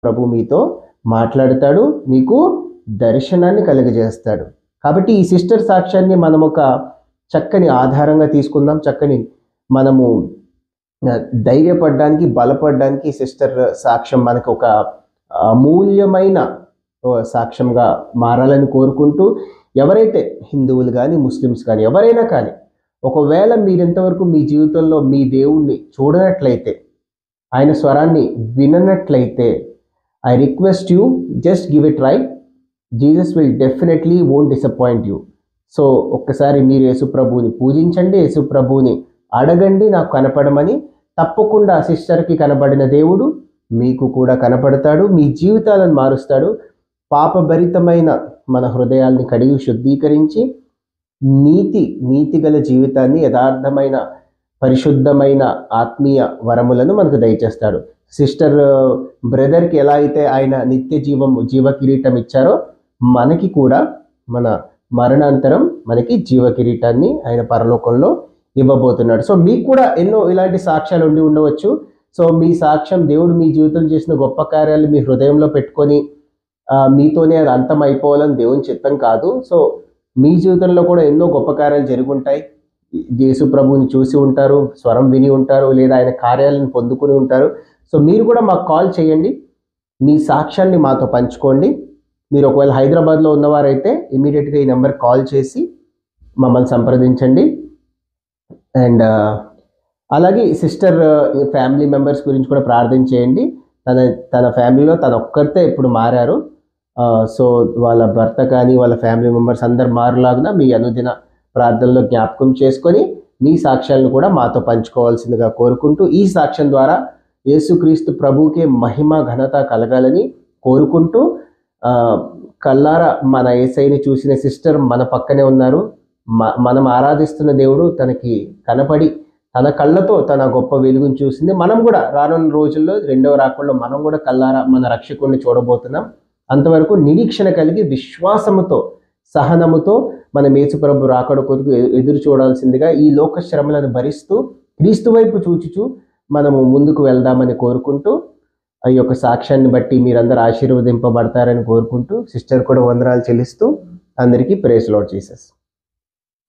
ప్రభు మీతో మాట్లాడతాడు మీకు దర్శనాన్ని కలుగజేస్తాడు కాబట్టి ఈ సిస్టర్ సాక్ష్యాన్ని మనం ఒక చక్కని ఆధారంగా తీసుకుందాం చక్కని మనము ఆ, ధైర్యపడడానికి బలపడడానికి ఈ సిస్టర్ సాక్ష్యం మనకు ఒక అమూల్యమైన ఓ సాక్ష్యంగా మారాలని కోరుకుంటూ ఎవరైతే హిందువులు కానీ ముస్లిమ్స్ కానీ ఎవరైనా కానీ ఒకవేళ మీరెంతవరకు మీ జీవితంలో మీ దేవుణ్ణి చూడనట్లయితే ఆయన స్వరాన్ని విననట్లయితే I request you just give it try Jesus will definitely won't disappoint you so ఒక్కసారి మీరు యేసుప్రభువుని పూజించండి యేసుప్రభువుని అడగండి నాకు కనపడమని తప్పకుండా ఆ సిస్టర్కి కనబడిన దేవుడు మీకు కూడా కనపడతాడు మీ జీవితాలను మారుస్తాడు పాపభరితమైన మన హృదయాల్ని కడిగి శుద్ధీకరించి నీతి నీతిగల జీవితాన్ని యథార్థమైన పరిశుద్ధమైన ఆత్మీయ వరములను మనకు దయచేస్తాడు సిస్టర్ బ్రదర్కి ఎలా అయితే ఆయన నిత్య జీవం జీవ కిరీటం ఇచ్చారో మనకి కూడా మన మరణాంతరం మనకి జీవ కిరీటాన్ని ఆయన పరలోకంలో ఇవ్వబోతున్నాడు సో మీకు కూడా ఎన్నో ఇలాంటి సాక్ష్యాలు ఉండి ఉండవచ్చు సో మీ సాక్ష్యం దేవుడు మీ జీవితంలో చేసిన గొప్ప కార్యాలు మీ హృదయంలో పెట్టుకొని ఆ, మీతోనే అది అంతం అయిపోవాలని దేవుని చిత్తం కాదు సో మీ జీవితంలో కూడా ఎన్నో గొప్ప కార్యాలు జరుగుంటాయి యేసు ప్రభువుని చూసి ఉంటారు స్వరం విని ఉంటారు లేదా ఆయన కార్యాలను పొందుకుని ఉంటారు సో మీరు కూడా మాకు కాల్ చేయండి మీ సాక్ష్యాన్ని మాతో పంచుకోండి మీరు ఒకవేళ హైదరాబాద్లో ఉన్నవారైతే ఇమీడియట్గా ఈ నెంబర్ కాల్ చేసి మమ్మల్ని సంప్రదించండి అండ్ అలాగే సిస్టర్ ఫ్యామిలీ మెంబర్స్ గురించి కూడా ప్రార్థన చేయండి తన తన ఫ్యామిలీలో తన ఒక్కరితే ఇప్పుడు మారారు ఆ, సో వాళ్ళ భర్త కానీ వాళ్ళ ఫ్యామిలీ మెంబర్స్ అందరు మారులాగున మీ అనుదిన ప్రార్థనలో జ్ఞాపకం చేసుకొని మీ సాక్ష్యాలను కూడా మాతో పంచుకోవాల్సిందిగా కోరుకుంటూ ఈ సాక్ష్యం ద్వారా యేసుక్రీస్తు ప్రభువుకే మహిమ ఘనత కలగాలని కోరుకుంటూ ఆ, కల్లారా మన ఏసైని చూసిన సిస్టర్ మన పక్కనే ఉన్నారు మ- మనం ఆరాధిస్తున్న దేవుడు తనకి కనపడి తన కళ్ళతో తన గొప్ప వెలుగును చూసింది మనం కూడా రానున్న రోజుల్లో రెండవ రాకుండా మనం కూడా కల్లారా మన రక్షకుడిని చూడబోతున్నాం అంతవరకు నిరీక్షణ కలిగి విశ్వాసముతో సహనముతో మన మేచుప్రభు రాకడ కొరకు ఎ- ఎదురు చూడాల్సిందిగా ఈ లోక శ్రమలను భరిస్తూ క్రీస్తు వైపు చూచుచూ మనము ముందుకు వెళ్దామని కోరుకుంటూ ఈ యొక్క సాక్ష్యాన్ని బట్టి మీరందరూ ఆశీర్వదింపబడతారని కోరుకుంటూ సిస్టర్ కూడా వందనాలు చెల్లిస్తూ అందరికీ ప్రేస్ లాడ్ జీసస్